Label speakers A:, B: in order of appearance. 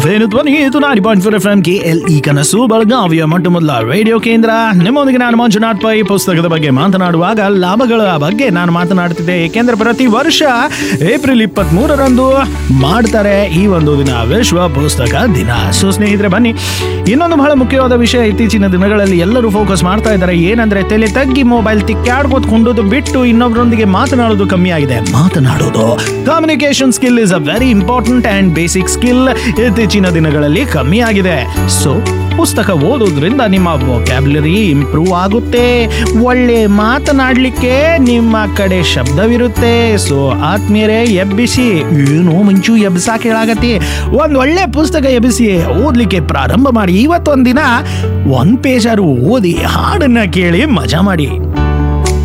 A: ವೇಣುಧ್ವನಿ ಇದು ninety point four F M K L E ಕನಸು ಬೆಳಗಾವಿಯ ಮೊಟ್ಟ ಮೊದಲ ರೇಡಿಯೋ ಕೇಂದ್ರ ನಿಮ್ಮೊಂದಿಗೆ ನಾನು ಮಂಜುನಾಥ್ ಪೈ ಪುಸ್ತಕದ ಬಗ್ಗೆ ಮಾತನಾಡುವಾಗ ಲಾಭಗಳ ಬಗ್ಗೆ ನಾನು ಮಾತನಾಡ್ತಿದ್ದೆ ಏಕೆಂದ್ರೆ ಪ್ರತಿ ವರ್ಷ ಏಪ್ರಿಲ್ ಇಪ್ಪತ್ತ್ ಮೂರರಂದು ಮಾಡ್ತಾರೆ ಈ ಒಂದು ದಿನ ವಿಶ್ವ ಪುಸ್ತಕ ದಿನ ಸೊ ಸ್ನೇಹಿತರೆ ಬನ್ನಿ ಇನ್ನೊಂದು ಬಹಳ ಮುಖ್ಯವಾದ ವಿಷಯ ಇತ್ತೀಚಿನ ದಿನಗಳಲ್ಲಿ ಎಲ್ಲರೂ ಫೋಕಸ್ ಮಾಡ್ತಾ ಇದ್ದಾರೆ ಏನಂದ್ರೆ ತಲೆ ತಗ್ಗಿ ಮೊಬೈಲ್ ತಿಕ್ಕಾಡ್ಕೋತ್ ಕೊಂಡೋದು ಬಿಟ್ಟು ಇನ್ನೊಬ್ಬರೊಂದಿಗೆ ಮಾತನಾಡೋದು ಕಮ್ಮಿ ಆಗಿದೆ ಮಾತನಾಡೋದು communication skill is a very important and basic skill ಇತ್ತೀಚಿನ ದಿನಗಳಲ್ಲಿ ಕಮ್ಮಿ ಆಗಿದೆ ಸೊ ಪುಸ್ತಕ ಓದೋದ್ರಿಂದ ನಿಮ್ಮ ವೊಕ್ಯಾಬ್ಲರಿ ಇಂಪ್ರೂವ್ ಆಗುತ್ತೆ ಒಳ್ಳೆ ಮಾತನಾಡಲಿಕ್ಕೆ ನಿಮ್ಮ ಕಡೆ ಶಬ್ದವಿರುತ್ತೆ ಸೊ ಆತ್ಮೀಯರೇ ಎಬ್ಬಿಸಿ ಏನು ಮುಂಚು ಎಬ್ಸಾಕ್ ಹೇಳಾಗತ್ತಿ ಒಂದ್ ಒಳ್ಳೆ ಪುಸ್ತಕ ಎಬ್ಬಿಸಿ ಓದ್ಲಿಕ್ಕೆ ಪ್ರಾರಂಭ ಮಾಡಿ ಇವತ್ತೊಂದಿನ ಒಂದ್ ಪೇಜಾರು ಓದಿ ಹಾಡನ್ನ ಕೇಳಿ ಮಜಾ ಮಾಡಿ